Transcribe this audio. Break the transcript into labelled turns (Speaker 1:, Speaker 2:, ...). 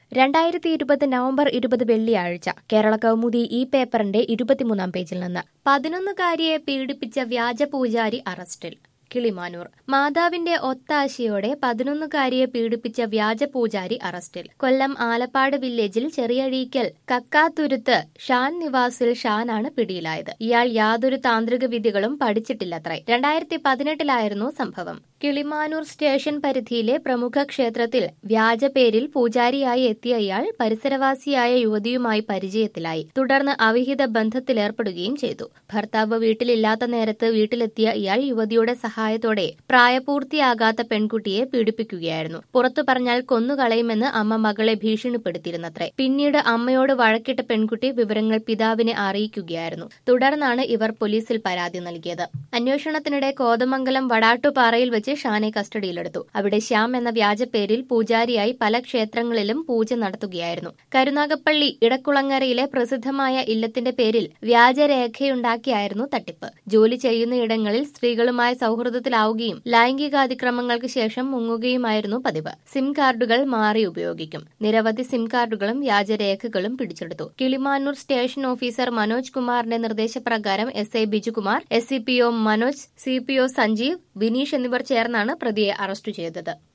Speaker 1: രണ്ടായിരത്തി ഇരുപത് നവംബർ ഇരുപത് വെള്ളിയാഴ്ച കേരള കൗമുദി ഈ പേപ്പറിന്റെ ഇരുപത്തിമൂന്നാം പേജിൽ നിന്ന് പതിനൊന്നുകാരിയെ പീഡിപ്പിച്ച വ്യാജ പൂജാരി അറസ്റ്റിൽ കിളിമാനൂർ മാതാവിന്റെ ഒത്താശയോടെ പതിനൊന്നുകാരിയെ പീഡിപ്പിച്ച വ്യാജ പൂജാരി അറസ്റ്റിൽ കൊല്ലം ആലപ്പാട് വില്ലേജിൽ ചെറിയഴീക്കൽ കക്കാത്തുരുത്ത് ഷാൻ നിവാസിൽ ഷാനാണ് പിടിയിലായത് ഇയാൾ യാതൊരു താന്ത്രിക വിദ്യകളും പഠിച്ചിട്ടില്ലത്രേ രണ്ടായിരത്തി പതിനെട്ടിലായിരുന്നു സംഭവം കിളിമാനൂർ സ്റ്റേഷൻ പരിധിയിലെ പ്രമുഖ ക്ഷേത്രത്തിൽ വ്യാജ പേരിൽ പൂജാരിയായി എത്തിയ ഇയാൾ പരിസരവാസിയായ യുവതിയുമായി പരിചയത്തിലായി തുടർന്ന് അവിഹിത ബന്ധത്തിലേർപ്പെടുകയും ചെയ്തു ഭർത്താവ് വീട്ടിലില്ലാത്ത നേരത്ത് വീട്ടിലെത്തിയ ഇയാൾ യുവതിയുടെ സഹായത്തോടെ പ്രായപൂർത്തിയാകാത്ത പെൺകുട്ടിയെ പീഡിപ്പിക്കുകയായിരുന്നു പുറത്തു പറഞ്ഞാൽ കൊന്നുകളയുമെന്ന് അമ്മ മകളെ ഭീഷണിപ്പെടുത്തിയിരുന്നത്രേ പിന്നീട് അമ്മയോട് വഴക്കിട്ട പെൺകുട്ടി വിവരങ്ങൾ പിതാവിനെ അറിയിക്കുകയായിരുന്നു തുടർന്നാണ് ഇവർ പോലീസിൽ പരാതി നൽകിയത് അന്വേഷണത്തിനിടെ കോതമംഗലം വടാട്ടുപാറയിൽ വെച്ച് ഷാനെ കസ്റ്റഡിയിലെടുത്തു അവിടെ ശ്യാം എന്ന വ്യാജ പേരിൽ പൂജാരിയായി പല ക്ഷേത്രങ്ങളിലും പൂജ നടത്തുകയായിരുന്നു കരുനാഗപ്പള്ളി ഇടക്കുളങ്ങരയിലെ പ്രസിദ്ധമായ ഇല്ലത്തിന്റെ പേരിൽ വ്യാജരേഖയുണ്ടാക്കിയായിരുന്നു തട്ടിപ്പ് ജോലി ചെയ്യുന്നയിടങ്ങളിൽ സ്ത്രീകളുമായി സൗഹൃദത്തിലാവുകയും ലൈംഗികാതിക്രമങ്ങൾക്ക് ശേഷം മുങ്ങുകയുമായിരുന്നു പതിവ് സിം കാർഡുകൾ മാറി ഉപയോഗിക്കും നിരവധി സിം കാർഡുകളും വ്യാജരേഖകളും പിടിച്ചെടുത്തു കിളിമാനൂർ സ്റ്റേഷൻ ഓഫീസർ മനോജ് കുമാറിന്റെ നിർദ്ദേശപ്രകാരം S I Bijukumar S C P O Manoj C P O Sanjeev Vineesh എന്നിവർ ചേർന്നാണ് പ്രതിയെ അറസ്റ്റ് ചെയ്തത്